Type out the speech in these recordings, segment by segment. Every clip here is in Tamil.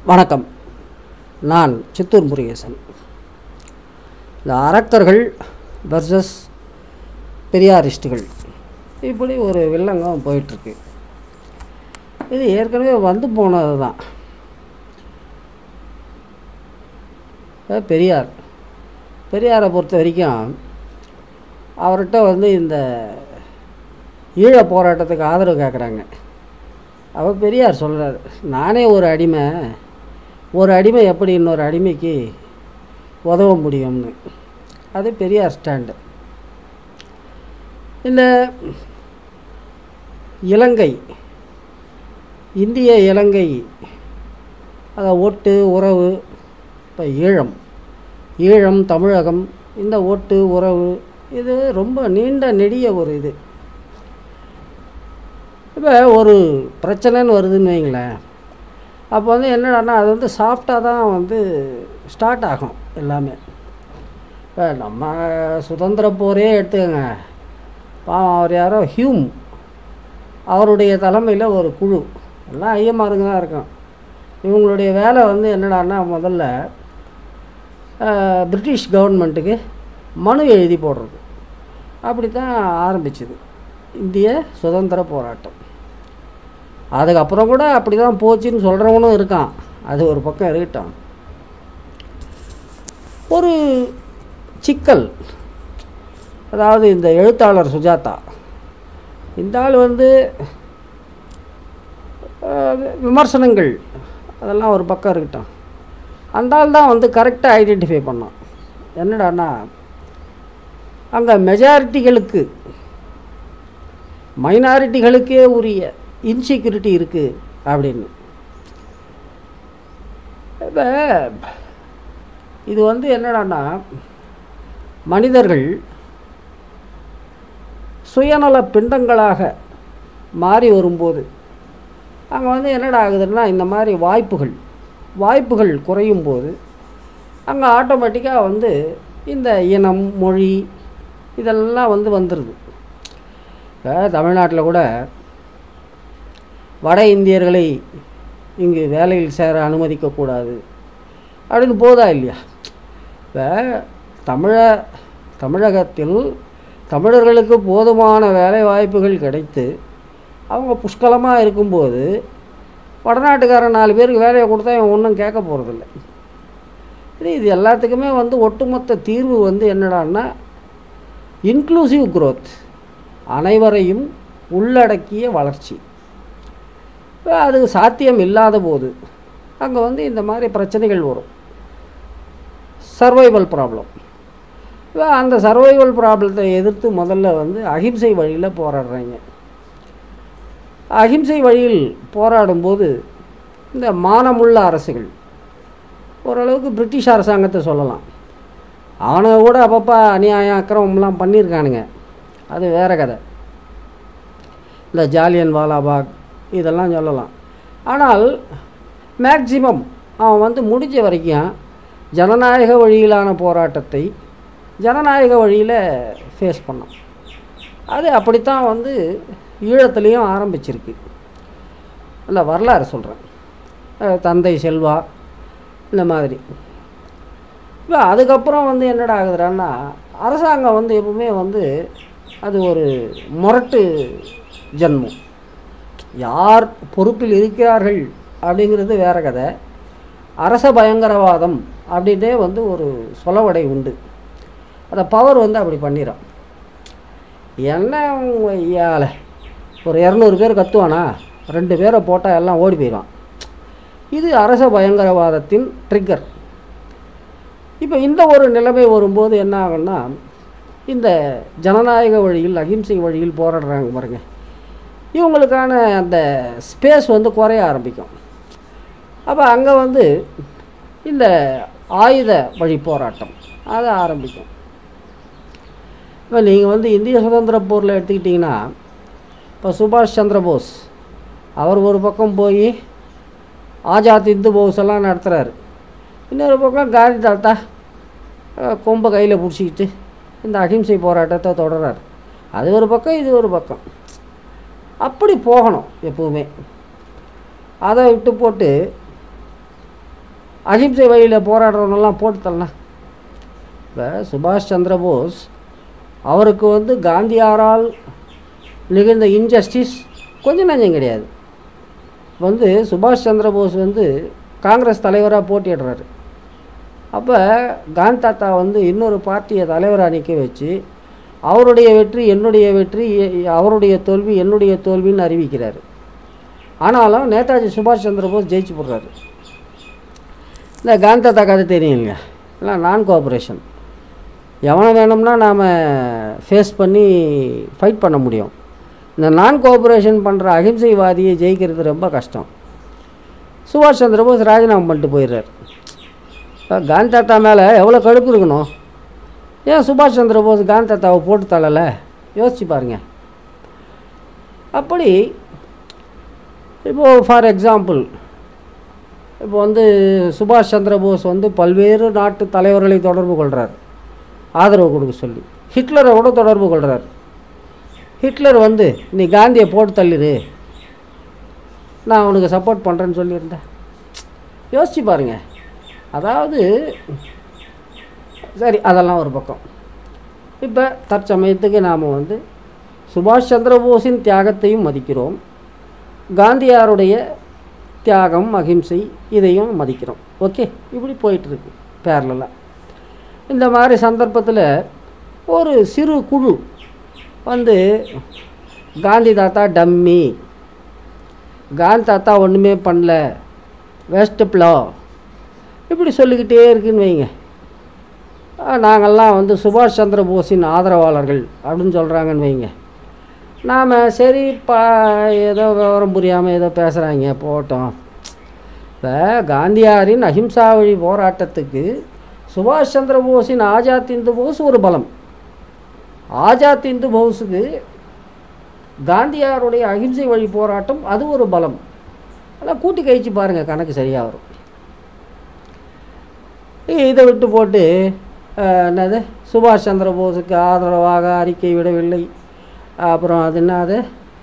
வணக்கம் நான் சித்தூர் முருகேசன் இந்த அரக்கர்கள் வர்சஸ் பெரியாரிஸ்டுகள் இப்படி ஒரு வில்லங்கம் போயிட்டுருக்கு இது ஏற்கனவே வந்து போனது தான் அஹ் பெரியார் பெரியாரை பொறுத்த வரைக்கும் அவர்கிட்ட வந்து இந்த ஈழ போராட்டத்துக்கு ஆதரவு கேட்குறாங்க அவர் பெரியார் சொல்கிறார் நானே ஒரு அடிமை ஒரு அடிமை எப்படி இன்னொரு அடிமைக்கு உதவ முடியும்னு அது பெரியார் ஸ்டாண்டு இந்த இலங்கை இந்திய இலங்கை அதை ஒட்டு உறவு இப்போ ஈழம் ஈழம் தமிழகம் இந்த ஒட்டு உறவு இது ரொம்ப நீண்ட நெடிய ஒரு இது இப்போ ஒரு பிரச்சனைன்னு வருதுன்னு வைங்களேன் அப்போ வந்து என்னடான்னா அது வந்து சாஃப்டாக தான் வந்து ஸ்டார்ட் ஆகும் எல்லாமே இப்போ நம்ம சுதந்திர போரே எடுத்துக்கோங்க பாவம் அவர் யாரோ ஹியூம் அவருடைய தலைமையில் ஒரு குழு எல்லாம் ஐயமாருங்க தான் இருக்கும் இவங்களுடைய வேலை வந்து என்னடான்னா முதல்ல அஹ், பிரிட்டிஷ் கவர்மெண்ட்டுக்கு மனு எழுதி போடுறது அப்படி தான் ஆரம்பிச்சுது இந்திய சுதந்திர போராட்டம் அதுக்கப்புறம் கூட அப்படி தான் போச்சுன்னு சொல்கிறவனும் இருக்கான் அது ஒரு பக்கம் இருக்கட்டும் ஒரு சிக்கல் அதாவது இந்த எழுத்தாளர் சுஜாதா இந்த ஆள் வந்து அஹ், விமர்சனங்கள் அதெல்லாம் ஒரு பக்கம் இருக்கட்டும் அந்த ஆள் தான் வந்து கரெக்டாக ஐடென்டிஃபை பண்ணான் என்னடான்னா அங்கே மெஜாரிட்டிகளுக்கு மைனாரிட்டிகளுக்கே உரிய இன்செக்யூரிட்டி இருக்குது அப்படின்னு இப்போ இது வந்து என்னடான்னா மனிதர்கள் சுயநல பிண்டங்களாக மாறி வரும்போது அங்கே வந்து என்னடா ஆகுதுன்னா இந்த மாதிரி வாய்ப்புகள் வாய்ப்புகள் குறையும் போது அங்கே ஆட்டோமேட்டிக்காக வந்து இந்த இனம் மொழி இதெல்லாம் வந்து வந்துடுது இப்போ தமிழ்நாட்டில் கூட வட இந்தியர்களை இங்கு வேலையில் சேர அனுமதிக்கக்கூடாது அப்படின்னு போதா இல்லையா இப்போ தமிழ தமிழகத்தில் தமிழர்களுக்கு போதுமான வேலை வாய்ப்புகள் கிடைத்து அவங்க புஷ்கலமாக இருக்கும்போது வடநாட்டுக்காரன் நாலு பேருக்கு வேலையை கொடுத்தா இவன் ஒன்றும் கேட்க போகிறதில்ல இது இது எல்லாத்துக்குமே வந்து ஒட்டுமொத்த தீர்வு வந்து என்னடான்னா இன்க்ளூசிவ் growth அனைவரையும் உள்ளடக்கிய வளர்ச்சி இப்ப அது சாத்தியம் இல்லாத போது அங்கே வந்து இந்த மாதிரி பிரச்சனைகள் வரும் சர்வைவல் ப்ராப்ளம் இப்போ அந்த சர்வைவல் ப்ராப்ளத்தை எதிர்த்து முதல்ல வந்து அகிம்சை வழியில் போராடுறாங்க அகிம்சை வழியில் போராடும்போது இந்த மானமுள்ள அரசுகள் ஓரளவுக்கு பிரிட்டிஷ் அரசாங்கத்தை சொல்லலாம் அவனுங்க கூட அப்பப்போ அநியாயம் அக்கிரமம்லாம் பண்ணியிருக்கானுங்க அது வேற கதை இந்த ஜாலியன் வாலாபாக் இதெல்லாம் சொல்லலாம் ஆனால் மேக்சிமம் அவன் வந்து முடிஞ்ச வரைக்கும் ஜனநாயக வழியிலான போராட்டத்தை ஜனநாயக வழியில் ஃபேஸ் பண்ணான் அது அப்படித்தான் வந்து ஈழத்துலேயும் ஆரம்பிச்சிருக்கு இல்லை வரலாறு சொல்கிறேன் தந்தை செல்வா இந்த மாதிரி இப்போ அதுக்கப்புறம் வந்து என்னடா ஆகுதுடான்னா அரசாங்கம் வந்து எப்பவுமே வந்து அது ஒரு முரட்டு ஜன்மம் யார் பொறுப்பில் இருக்கிறார்கள் அப்படிங்கிறது வேற கதை அரச பயங்கரவாதம் அப்படின்னே வந்து ஒரு சொலவடை உண்டு அந்த பவர் வந்து அப்படி பண்ணிடும் என்ன உங்க ஐயால ஒரு இரநூறு பேர் கத்துவானா ரெண்டு பேரை போட்டால் எல்லாம் ஓடி போயிடும் இது அரச பயங்கரவாதத்தின் ட்ரிக்கர் இப்போ இந்த ஒரு நிலைமை வரும்போது என்ன ஆகும்னா இந்த ஜனநாயக வழியில் அகிம்சை வழியில் போராடுறாங்க பாருங்க இவங்களுக்கான அந்த ஸ்பேஸ் வந்து குறைய ஆரம்பிக்கும் அப்போ அங்கே வந்து இந்த ஆயுத வழி போராட்டம் அது ஆரம்பிக்கும் இப்போ நீங்கள் வந்து இந்திய சுதந்திர போரில் எடுத்துக்கிட்டிங்கன்னா இப்போ சுபாஷ் சந்திர போஸ் அவர் ஒரு பக்கம் போய் ஆஜாத் இந்து போஸ் எல்லாம் நடத்துகிறாரு இன்னொரு பக்கம் காந்தி தாத்தா அஹ், கொம்பை கையில் பிடிச்சிக்கிட்டு இந்த அகிம்சை போராட்டத்தை தொடர்றார் அது ஒரு பக்கம் இது ஒரு பக்கம் அப்படி போகணும் எப்பவுமே அதை விட்டு போட்டு அகிம்சை வழியில் போராடுறவனெல்லாம் போட்டு தள்ளலாம் இப்போ சுபாஷ் சந்திர போஸ் அவருக்கு வந்து காந்தியாரால் நிகழ்ந்த இன்ஜஸ்டிஸ் கொஞ்சம் நஞ்சம் கிடையாது வந்து சுபாஷ் சந்திர போஸ் வந்து காங்கிரஸ் தலைவராக போட்டியிடுறாரு அப்போ காந்தி தாத்தா வந்து இன்னொரு பார்ட்டியை தலைவராக நிற்க வச்சு அவருடைய வெற்றி என்னுடைய வெற்றி எ- அவருடைய தோல்வி என்னுடைய தோல்வின்னு அறிவிக்கிறாரு ஆனாலும் நேதாஜி சுபாஷ் சந்திர போஸ் ஜெயிச்சு போடுறாரு இந்த காந்தி தாத்தா கதை தெரியுங்க எல்லாம் நான் கோஆப்ரேஷன் எவனை வேணும்னா நாம் ஃபேஸ் பண்ணி ஃபைட் பண்ண முடியும் இந்த நான் கோஆப்ரேஷன் பண்ணுற அகிம்சைவாதியை ஜெயிக்கிறது ரொம்ப கஷ்டம் சுபாஷ் சந்திர போஸ் ராஜினாமா பண்ணிட்டு போயிடுறாரு இப்போ காந்தி தாத்தா மேலே எவ்வளோ கடுப்பு இருக்கணும் ஏன் சுபாஷ் சந்திர போஸ் காந்தி தாத்தாவை போட்டு தள்ளலை யோசிச்சு பாருங்க அப்படி இப்போது ஃபார் எக்ஸாம்பிள் இப்போ வந்து சுபாஷ் சந்திர போஸ் வந்து பல்வேறு நாட்டு தலைவர்களை தொடர்பு கொள்கிறார் ஆதரவு கொடுக்க சொல்லி ஹிட்லரை கூட தொடர்பு கொள்கிறார் ஹிட்லர் வந்து நீ காந்தியை போட்டு தள்ளிடு நான் அவனுக்கு சப்போர்ட் பண்ணுறேன்னு சொல்லியிருந்தேன் யோசிச்சு பாருங்க அதாவது சரி அதெல்லாம் ஒரு பக்கம் இப்போ தற்சமயத்துக்கு நாம் வந்து சுபாஷ் சந்திர போஸின் தியாகத்தையும் மதிக்கிறோம் காந்தியாருடைய தியாகம் அகிம்சை இதையும் மதிக்கிறோம் ஓகே இப்படி போயிட்டுருக்கு பேரலாம் இந்த மாதிரி சந்தர்ப்பத்தில் ஒரு சிறு குழு வந்து காந்தி தாத்தா டம்மி காந்தி தாத்தா ஒன்றுமே பண்ணல வேஸ்ட் ப்ளோ இப்படி சொல்லிக்கிட்டே இருக்குன்னு வைங்க ஆ, நாங்கள்லாம் வந்து சுபாஷ் சந்திர போஸின் ஆதரவாளர்கள் அப்படின்னு சொல்கிறாங்கன்னு வைங்க நாம் சரி பா ஏதோ விவரம் புரியாமல் ஏதோ பேசுகிறாங்க போட்டோம் இப்போ காந்தியாரின் அஹிம்சா வழி போராட்டத்துக்கு சுபாஷ் சந்திர போஸின் ஆஜாத் இந்து போஸ் ஒரு பலம் ஆஜாத் இந்து போஸுக்கு காந்தியாருடைய அகிம்சை வழி போராட்டம் அது ஒரு பலம் அதெல்லாம் கூட்டி கழிச்சு பாருங்கள் கணக்கு சரியாக வரும் இதை விட்டு போட்டு அஹ், என்னது சுபாஷ் சந்திர போஸுக்கு ஆதரவாக அறிக்கை விடவில்லை அப்புறம் அது என்னது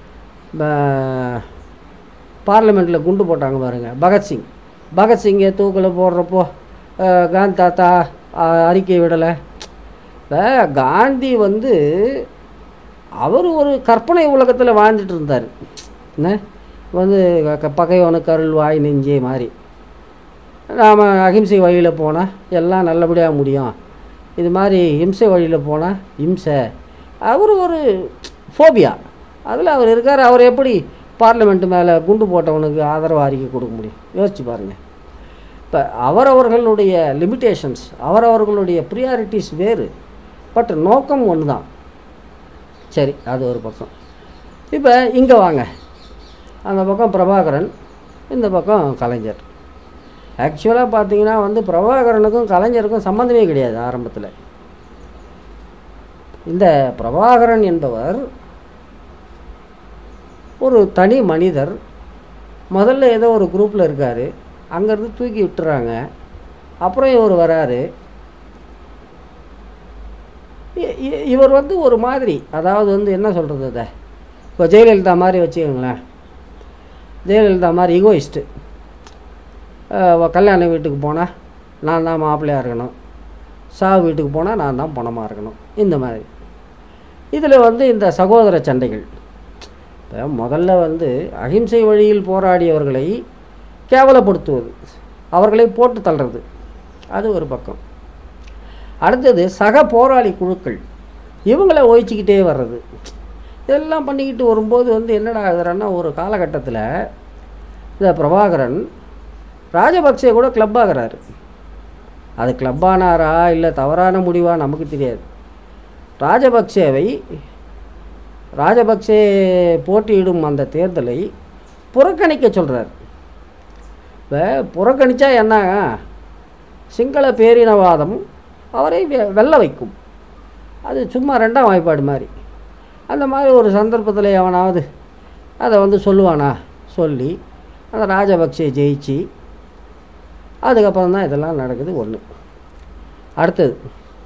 பார்லிமெண்ட்டில் குண்டு போட்டாங்க பாருங்க பகத்சிங் பகத்சிங்கை தூக்கில் போடுறப்போ அஹ், காந்தி தாத்தா அஹ், அறிக்கை விடலை இப்போ காந்தி வந்து அவர் ஒரு கற்பனை உலகத்தில் வாழ்ந்துட்டு இருந்தார் என்ன வந்து க- பகைவனுக்கு அருள் வாய் நெஞ்சே மாதிரி நாம் அகிம்சை வழியில் போனால் எல்லாம் நல்லபடியாக முடியும் இது மாதிரி ஹிம்சை வழியில் போனால் இம்சை அவர் ஒரு ஃபோபியா அதில் அவர் இருக்கார் அவர் எப்படி பார்லிமெண்ட் மேலே குண்டு போட்டவனுக்கு ஆதரவு அறிக்கை கொடுக்க முடியும் யோசிச்சு பாருங்கள் இப்போ அவரவர்களுடைய லிமிட்டேஷன்ஸ் அவரவர்களுடைய ப்ரியாரிட்டிஸ் வேறு பட் நோக்கம் ஒன்று தான் சரி அது ஒரு பக்கம் இப்போ இங்கே வாங்க அந்த பக்கம் பிரபாகரன் இந்த பக்கம் கலைஞர் ஆக்சுவலாக பார்த்தீங்கன்னா வந்து பிரபாகரனுக்கும் கலைஞருக்கும் சம்மந்தமே கிடையாது ஆரம்பத்தில் இந்த பிரபாகரன் என்பவர் ஒரு தனி மனிதர் முதல்ல ஏதோ ஒரு குரூப்பில் இருக்கார் அங்கேருந்து தூக்கி விட்டுறாங்க அப்புறம் இவர் வராரு இ- இ- இவர் வந்து ஒரு மாதிரி அதாவது வந்து என்ன சொல்கிறது அதை இப்போ ஜெயலலிதா மாதிரி வச்சுக்கோங்களேன் ஜெயலலிதா மாதிரி ஈகோயிஸ்ட்டு கல்யாண வீட்டுக்கு போனால் நான் தான் மாப்பிள்ளையாக இருக்கணும் சாவு வீட்டுக்கு போனால் நான் தான் பணமாக இருக்கணும் இந்த மாதிரி இதில் வந்து இந்த சகோதர சண்டைகள் இப்போ முதல்ல வந்து அகிம்சை வழியில் போராடியவர்களை கேவலப்படுத்துவது அவர்களை போட்டு தள்ளுறது அது ஒரு பக்கம் அடுத்தது சக போராளி குழுக்கள் இவங்கள ஒழிச்சிக்கிட்டே வர்றது இதெல்லாம் பண்ணிக்கிட்டு வரும்போது வந்து என்னடா ஆகுதுன்னா ஒரு காலகட்டத்தில் இந்த பிரபாகரன் ராஜபக்சே கூட கிளப் ஆகிறாரு அது கிளப் ஆனாரா இல்லை தவறான முடிவா நமக்கு தெரியாது ராஜபக்சேவை ராஜபக்சே போட்டியிடும் அந்த தேர்தலை புறக்கணிக்க சொல்கிறார் இப்போ புறக்கணித்தா என்ன சிங்கள பேரினவாதம் அவரை வெ- வெல்ல வைக்கும் அது சும்மா ரெண்டாம் வாய்ப்பாடு மாதிரி அந்த மாதிரி ஒரு சந்தர்ப்பத்தில் எவனாவது அதை வந்து சொல்லுவானா சொல்லி அந்த ராஜபக்சே ஜெயிச்சு அதுக்கப்புறம் தான் இதெல்லாம் நடக்குது ஒன்று அடுத்தது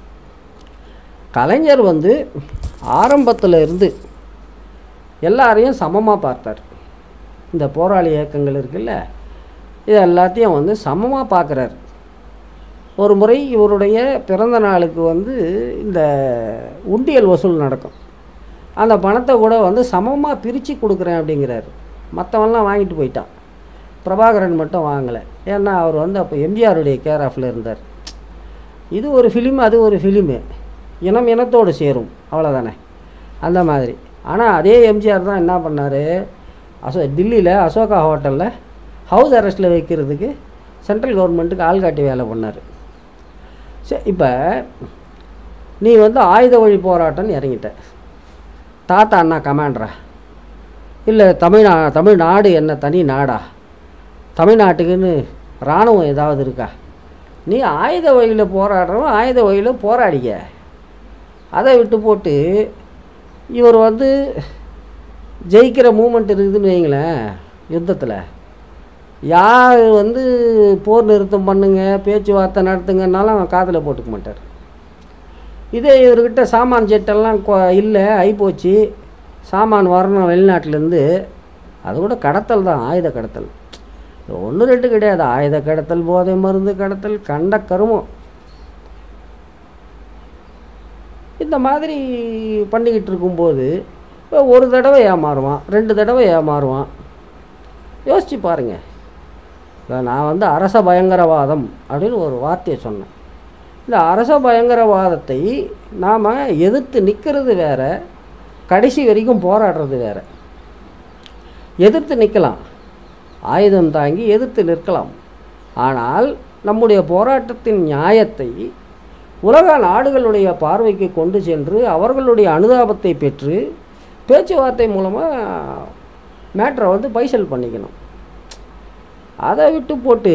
கலைஞர் வந்து ஆரம்பத்தில் இருந்து எல்லாரையும் சமமாக பார்த்தார் இந்த போராளி இயக்கங்கள் இருக்குல்ல இது எல்லாத்தையும் வந்து சமமாக பார்க்குறாரு ஒரு முறை இவருடைய பிறந்த நாளுக்கு வந்து இந்த உண்டியல் வசூல் நடக்கும் அந்த பணத்தை கூட வந்து சமமாக பிரித்து கொடுக்குறேன் அப்படிங்கிறாரு மற்றவன்லாம் வாங்கிட்டு போயிட்டான் பிரபாகரன் மட்டும் வாங்கலை ஏன்னா அவர் வந்து அப்போ எம்ஜிஆருடைய கேர் ஆஃபில் இருந்தார் இது ஒரு ஃபிலிம் அது ஒரு ஃபிலிமு இனம் இனத்தோடு சேரும் அவ்வளோதானே அந்த மாதிரி ஆனால் அதே எம்ஜிஆர் தான் என்ன பண்ணார் அசோ டில்லியில் அசோகா ஹோட்டலில் ஹவுஸ் அரெஸ்ட்டில் வைக்கிறதுக்கு சென்ட்ரல் கவர்மெண்ட்டுக்கு ஆள்காட்டி வேலை பண்ணார் சரி இப்போ நீ வந்து ஆயுத வழி போராட்டம்னு இறங்கிட்ட தாத்தா அண்ணா கமாண்டரா இல்லை தமிழ்நா தமிழ்நாடு என்ன தனி நாடா தமிழ்நாட்டுக்குன்னு இராணுவம் ஏதாவது இருக்கா நீ ஆயுத வழியில் போராடுறவன் ஆயுத வழியில் போராடிக்க அதை விட்டு போட்டு இவர் வந்து ஜெயிக்கிற மூமெண்ட் இருக்குதுன்னு வைங்களேன் யுத்தத்தில் யார் வந்து போர் நிறுத்தம் பண்ணுங்க பேச்சுவார்த்தை நடத்துங்கன்னாலும் அவன் காதில் போட்டுக்க மாட்டார் இதே இவர்கிட்ட சாமான் ஜெட்டெல்லாம் கொ- இல்லை ஆகிப்போச்சு சாமான் வரணும் வெளிநாட்டிலேருந்து அது கூட கடத்தல் தான் ஆயுத கடத்தல் ஒன்று ரெண்டு கிடையாது ஆயுத கடத்தல் போதை மருந்து கடத்தல் கண்ட கருமம் இந்த மாதிரி பண்ணிக்கிட்டு இருக்கும்போது இப்போ ஒரு தடவை ஏமாறுவான் ரெண்டு தடவை ஏமாறுவான் யோசிச்சு பாருங்க இப்போ நான் வந்து அரச பயங்கரவாதம் அப்படின்னு ஒரு வார்த்தையை சொன்னேன் இந்த அரச பயங்கரவாதத்தை நாம் எதிர்த்து நிற்கிறது வேற கடைசி வரைக்கும் போராடுறது வேற எதிர்த்து நிற்கலாம் ஆயுதம் தாங்கி எதிர்த்து நிற்கலாம் ஆனால் நம்முடைய போராட்டத்தின் நியாயத்தை உலக நாடுகளுடைய பார்வைக்கு கொண்டு சென்று அவர்களுடைய அனுதாபத்தை பெற்று பேச்சுவார்த்தை மூலமாக மேட்ரை வந்து பைசல் பண்ணிக்கணும் அதை விட்டு போட்டு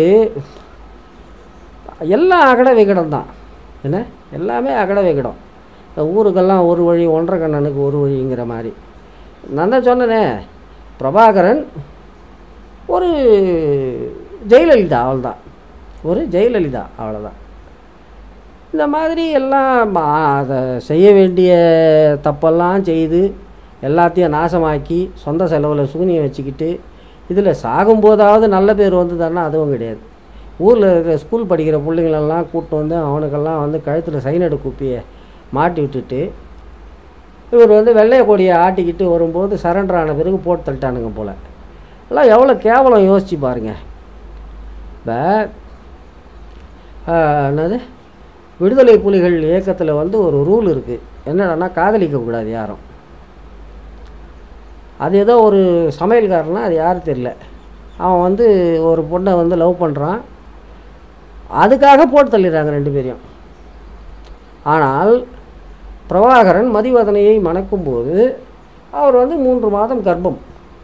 எல்லாம் அகட விகடம் தான் என்ன எல்லாமே அகட விகடம் இந்த ஊருக்கெல்லாம் ஒரு வழி ஒன்றரை கண்ணனுக்கு ஒரு வழிங்கிற மாதிரி நான் தான் சொன்னனே பிரபாகரன் ஒரு ஜெயலலிதா அவள்தான் ஒரு ஜெயலலிதா அவ்வளோதான் இந்த மாதிரி எல்லாம் ம- அதை செய்ய வேண்டிய தப்பெல்லாம் செய்து எல்லாத்தையும் நாசமாக்கி சொந்த செலவில் சூனியம் வச்சுக்கிட்டு இதில் சாகும்போதாவது நல்ல பேர் வந்ததுன்னா அதுவும் கிடையாது ஊரில் இருக்கிற ஸ்கூல் படிக்கிற பிள்ளைங்களெல்லாம் கூப்பிட்டு வந்து அவனுக்கெல்லாம் வந்து கழுத்தில் சைனடு குப்பியை மாட்டி விட்டுட்டு இவர் வந்து வெள்ளைய கொடியை ஆட்டிக்கிட்டு வரும்போது சரண்டர் ஆன பிறகு போட்டு தள்ளிட்டானுங்க போல் எல்லாம் எவ்வளோ கேவலம் யோசிச்சு பாருங்க இப்போ என்னது விடுதலை புலிகள் இயக்கத்தில் வந்து ஒரு ரூல் இருக்குது என்னடான்னா காதலிக்கக்கூடாது யாரும் அது ஏதோ ஒரு சமையல்காரனா அது யாரும் தெரியல அவன் வந்து ஒரு பொண்ணை வந்து லவ் பண்ணுறான் அதுக்காக போட்டு தள்ளிடுறாங்க ரெண்டு பேரையும் ஆனால் பிரபாகரன் மதிவதனையை மணக்கும்போது அவர் வந்து மூன்று மாதம் கர்ப்பம்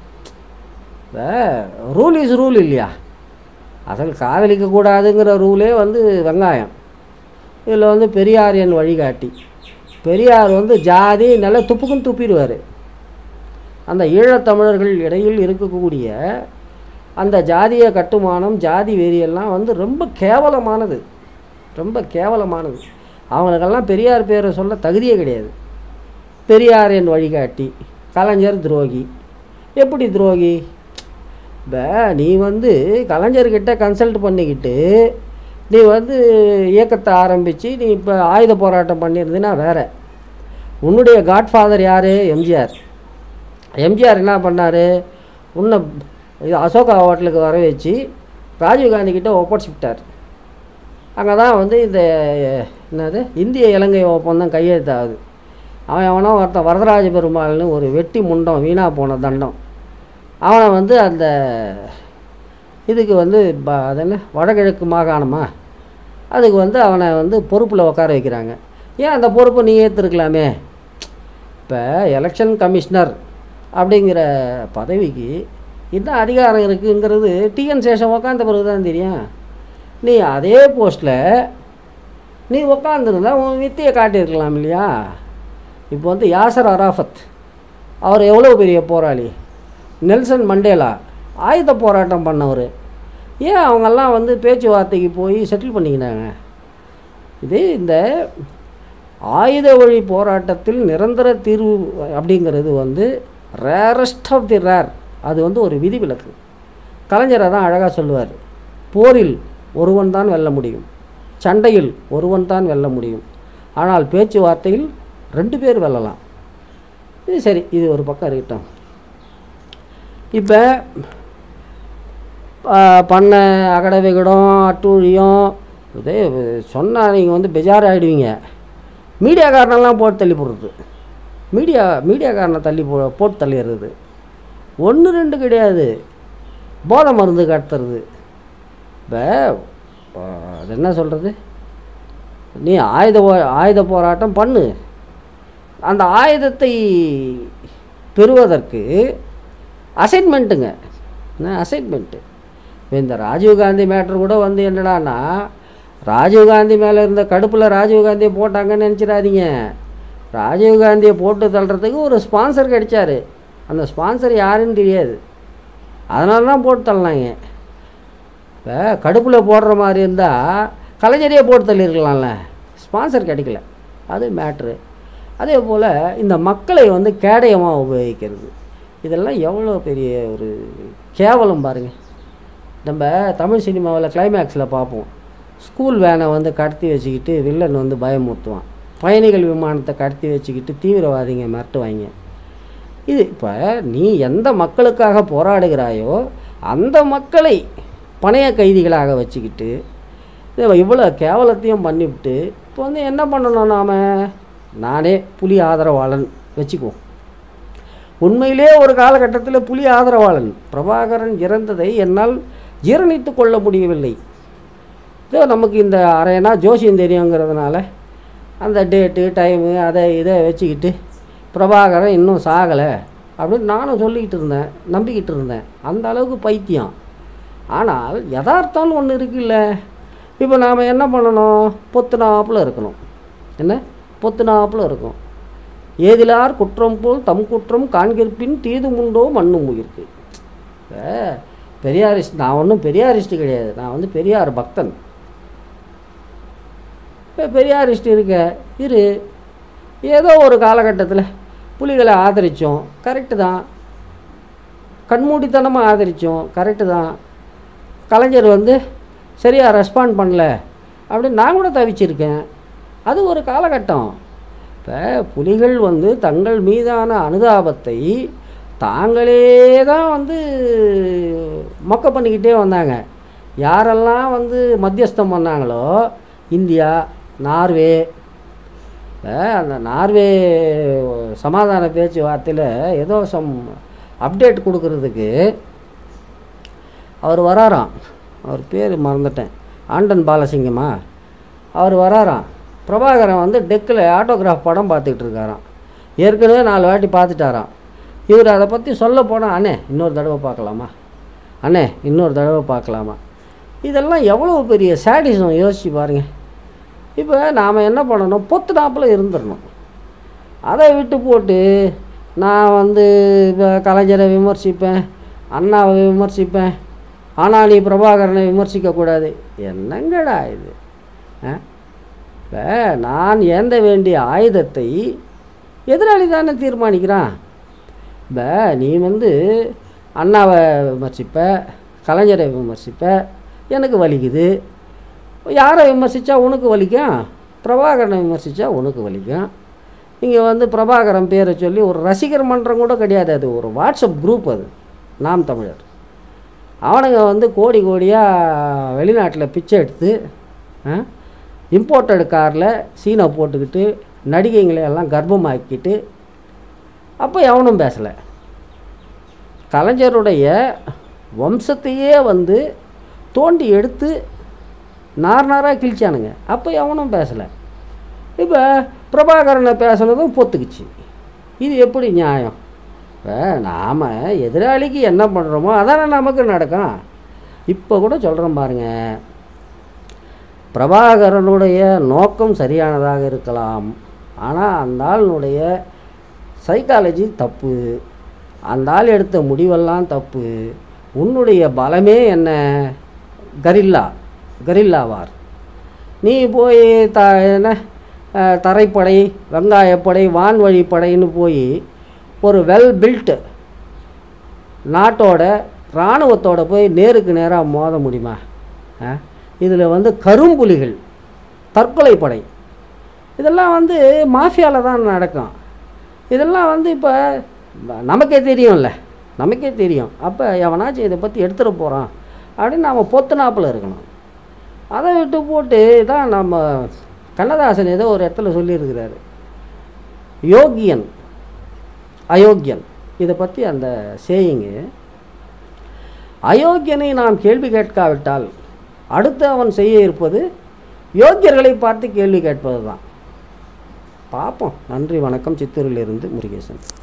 இந்த ரூல் இஸ் ரூல் இல்லையா அசல் காதலிக்கக்கூடாதுங்கிற ரூலே வந்து வெங்காயம் இதில் வந்து பெரியாரியன் வழிகாட்டி பெரியார் வந்து ஜாதி நல்லா துப்புக்குன்னு துப்பிடுவார் அந்த ஈழத்தமிழர்கள் இடையில் இருக்கக்கூடிய அந்த ஜாதிய கட்டுமானம் ஜாதி வெறியெல்லாம் வந்து ரொம்ப கேவலமானது ரொம்ப கேவலமானது அவங்களுக்கெல்லாம் பெரியார் பேரை சொல்ல தகுதியே கிடையாது பெரியார் என் வழிகாட்டி கலைஞர் துரோகி எப்படி துரோகி இப்போ நீ வந்து கலைஞர்கிட்ட கன்சல்ட் பண்ணிக்கிட்டு நீ வந்து இயக்கத்தை ஆரம்பித்து நீ இப்போ ஆயுத போராட்டம் பண்ணியிருந்தீன்னா வேற உன்னுடைய காட்ஃபாதர் யார் எம்ஜிஆர் எம்ஜிஆர் என்ன பண்ணார் உன்னை இது அசோகா ஹோட்டலுக்கு வர வச்சு ராஜீவ்காந்தி கிட்ட ஒப்படைச்சுட்டார் அங்கே தான் வந்து இந்த என்னது இந்திய இலங்கை ஒப்பந்தம் கையெழுத்தாகுது அவன் எவனோ ஒருத்தன் வரதராஜ பெருமாள்னு ஒரு வெட்டி முண்டம் வீணாக போன தண்டம் அவனை வந்து அந்த இதுக்கு வந்து ப- அது என்ன வடகிழக்கு மாகாணமா அதுக்கு வந்து அவனை வந்து பொறுப்பில் உட்கார வைக்கிறாங்க ஏன் அந்த பொறுப்பை நீ ஏற்றுருக்கலாமே இப்போ எலெக்ஷன் கமிஷனர் அப்படிங்கிற பதவிக்கு என்ன அதிகாரம் இருக்குங்கிறது டிஎன் சேஷன் உக்காந்த பிறகு தான் தெரியும் நீ அதே போஸ்ட்டில் நீ உக்காந்துருந்தா உன் வித்தியை காட்டியிருக்கலாம் இல்லையா இப்போ வந்து யாசர் அராஃபத் அவர் எவ்வளோ பெரிய போராளி நெல்சன் மண்டேலா ஆயுத போராட்டம் பண்ணவர் ஏன் அவங்கெல்லாம் வந்து பேச்சுவார்த்தைக்கு போய் செட்டில் பண்ணிக்கினாங்க இது இந்த ஆயுத வழி போராட்டத்தில் நிரந்தர தீர்வு அப்படிங்கிறது வந்து ரேரஸ்ட் ஆஃப் தி ரேர் அது வந்து ஒரு விதிவிலக்கு கலைஞரை தான் அழகாக சொல்லுவார் போரில் ஒருவன் தான் வெல்ல முடியும் சண்டையில் ஒருவன் தான் வெல்ல முடியும் ஆனால் பேச்சுவார்த்தையில் ரெண்டு பேர் வெல்லலாம் இது சரி இது ஒரு பக்கம் இருக்கட்டும் இப்போ பண்ண அகட விகடம் அட்டூழியம் இதே சொன்னால் நீங்கள் வந்து பெஜார் ஆகிடுவீங்க மீடியாக்காரனெல்லாம் போட்டு தள்ளி போடுறது மீடியா மீடியாக்காரனை தள்ளி போ போட்டு தள்ளிடுறது ஒன்று ரெண்டு கிடையாது போதை மருந்து கடத்துறது இப்போ அது என்ன சொல்கிறது நீ ஆயுத போ- ஆயுத போராட்டம் பண்ணு அந்த ஆயுதத்தை பெறுவதற்கு அசைன்மெண்ட்டுங்க என்ன அசைன்மெண்ட்டு இந்த ராஜீவ்காந்தி மேட்ரு கூட வந்து என்னடான்னா ராஜீவ்காந்தி மேலே இருந்த கடுப்பில் ராஜீவ்காந்தியை போட்டாங்கன்னு நினச்சிடாதீங்க ராஜீவ்காந்தியை போட்டு தள்ளுறதுக்கு ஒரு ஸ்பான்சர் கிடைச்சாரு அந்த ஸ்பான்சர் யாருன்னு தெரியாது அதனால தான் போட்டு தள்ளினாங்க இப்போ கடுப்பில் போடுற மாதிரி இருந்தால் கலைஞரையே போட்டு தள்ளியிருக்கலாம்ல ஸ்பான்சர் கிடைக்கல அது மேட்ரு அதே போல் இந்த மக்களை வந்து கேடயமாக உபயோகிக்கிறது இதெல்லாம் எவ்வளோ பெரிய ஒரு கேவலம் பாருங்கள் நம்ம தமிழ் சினிமாவில் கிளைமேக்ஸில் பார்ப்போம் ஸ்கூல் வேனை வந்து கடத்தி வச்சுக்கிட்டு வில்லன் வந்து பயமுறுத்துவான் பயணிகள் விமானத்தை கடத்தி வச்சுக்கிட்டு தீவிரவாதிங்க மிரட்டுவாங்க இது இப்போ நீ எந்த மக்களுக்காக போராடுகிறாயோ அந்த மக்களை பணைய கைதிகளாக வச்சுக்கிட்டு இதை இவ்வளோ கேவலத்தையும் பண்ணிவிட்டு இப்போ வந்து என்ன பண்ணணும் நாம் நானே புலி ஆதரவாளன் வச்சுக்குவோம் உண்மையிலே ஒரு காலகட்டத்தில் புலி ஆதரவாளன் பிரபாகரன் இறந்ததை என்னால் ஜீரணித்து கொள்ள முடியவில்லை இதோ நமக்கு இந்த அரையனா ஜோசியம் தெரியுங்கிறதுனால அந்த டேட்டு டைமு அதை இதை வச்சுக்கிட்டு பிரபாகரன் இன்னும் சாகலை அப்படின்னு நானும் சொல்லிக்கிட்டு இருந்தேன் நம்பிக்கிட்டு இருந்தேன் அந்த அளவுக்கு பைத்தியம் ஆனால் யதார்த்தம்னு ஒன்று இருக்குல்ல இப்போ நாம் என்ன பண்ணணும் பொத்துனாப்புல இருக்கணும் என்ன பொத்துனாப்புல இருக்கும் ஏதிலார் குற்றம் போல் தம் குற்றம் காண்கிற்பின் தீதுமுண்டோ மண்ணும் உயிர்க்கு இப்போ பெரியாரிஸ்ட் நான் ஒன்றும் பெரியாரிஸ்ட் கிடையாது நான் வந்து பெரியார் பக்தன் இப்போ பெரியாரிஸ்ட் இருக்க இரு ஏதோ ஒரு காலகட்டத்தில் புலிகளை ஆதரித்தோம் கரெக்டு தான் கண்மூடித்தனமாக ஆதரித்தோம் கரெக்டு தான் கலைஞர் வந்து சரியாக ரெஸ்பாண்ட் பண்ணல அப்படின்னு நான் கூட தவிச்சிருக்கேன் அது ஒரு காலகட்டம் இப்போ புலிகள் வந்து தங்கள் மீதான அனுதாபத்தை தாங்களே தான் வந்து மொக்க பண்ணிக்கிட்டே வந்தாங்க யாரெல்லாம் வந்து மத்தியஸ்தம் பண்ணாங்களோ இந்தியா நார்வே இப்போ அந்த நார்வே சமாதான பேச்சுவார்த்தையில் ஏதோ சம் அப்டேட் கொடுக்கறதுக்கு அவர் வராராம் அவர் பேர் மறந்துட்டேன் ஆண்டன் பாலசிங்கமா அவர் வராராம் பிரபாகரன் வந்து டெக்கில் ஆட்டோகிராஃப் படம் பார்த்துக்கிட்டு இருக்காராம் ஏற்கனவே நாலு வாட்டி பார்த்துட்டாராம் இவர் அதை பற்றி சொல்ல போனால் அண்ணே இன்னொரு தடவை பார்க்கலாமா அண்ணே இன்னொரு தடவை பார்க்கலாமா இதெல்லாம் எவ்வளோ பெரிய சாடிசம் யோசிச்சு பாருங்க இப்போ நாம் என்ன பண்ணணும் பொத்து நாப்பில் இருந்துடணும் அதை விட்டு போட்டு நான் வந்து இப்போ கலைஞரை விமர்சிப்பேன் அண்ணாவை விமர்சிப்பேன் ஆனால் நீ பிரபாகரனை விமர்சிக்கக்கூடாது என்னங்கடா இது ஆ இப்போ நான் ஏந்த வேண்டிய ஆயுதத்தை எதிராளி தானே தீர்மானிக்கிறான் இப்போ நீ வந்து அண்ணாவை விமர்சிப்ப கலைஞரை விமர்சிப்ப எனக்கு வலிக்குது யாரை விமர்சித்தா உனக்கு வலிக்கும் பிரபாகரனை விமர்சித்தா உனக்கு வலிக்கும் இங்கே வந்து பிரபாகரன் பேரை சொல்லி ஒரு ரசிகர் மன்றம் கூட கிடையாது அது ஒரு வாட்ஸ்அப் குரூப் அது நாம் தமிழர் அவனுங்க வந்து கோடி கோடியாக வெளிநாட்டில் பிச்சை எடுத்து இம்போர்ட்டட் காரில் சீனை போட்டுக்கிட்டு நடிகைங்களை எல்லாம் கர்ப்பமாக்கிட்டு அப்போ எவனும் பேசலை கலைஞருடைய வம்சத்தையே வந்து தோண்டி எடுத்து நார் நாராக கிழிச்சானுங்க அப்போ எவனும் பேசலை இப்போ பிரபாகரனை பேசுனதும் பொத்துக்குச்சு இது எப்படி நியாயம் இப்போ நாம் எதிராளிக்கு என்ன பண்ணுறோமோ அதானே நமக்கு நடக்கும் இப்போ கூட சொல்கிறோம் பாருங்க பிரபாகரனுடைய நோக்கம் சரியானதாக இருக்கலாம் ஆனால் அந்த ஆளினுடைய சைக்காலஜி தப்பு அந்த ஆள் எடுத்த முடிவெல்லாம் தப்பு உன்னுடைய பலமே என்ன கரில்லா கரில்லாவார் நீ போய் த என்ன அஹ், தரைப்படை வெங்காயப்படை வான்வழி படைன்னு போய் ஒரு வெல் பில்ட் நாட்டோட இராணுவத்தோட போய் நேருக்கு நேராக மோத முடியுமா இதில் வந்து கரும்புலிகள் தற்கொலை படை இதெல்லாம் வந்து மாஃபியாவில் தான் நடக்கும் இதெல்லாம் வந்து இப்போ நமக்கே தெரியும்ல நமக்கே தெரியும் அப்போ எவனாச்சும் இதை பற்றி எடுத்துட போகிறான் அப்படின்னு நாம் பொத்துனாப்பில் இருக்கணும் அதை விட்டு போட்டு தான் நம்ம கண்ணதாசன் ஏதோ ஒரு இடத்துல சொல்லியிருக்கிறாரு யோகியன் அயோக்கியன் இதை பற்றி அந்த சேயிங்கு அயோக்கியனை நாம் கேள்வி கேட்காவிட்டால் அடுத்து அவன் செய்ய இருப்பது யோக்கியர்களை பார்த்து கேள்வி கேட்பது தான் பார்ப்போம் நன்றி வணக்கம் சித்தூரிலிருந்து முருகேசன்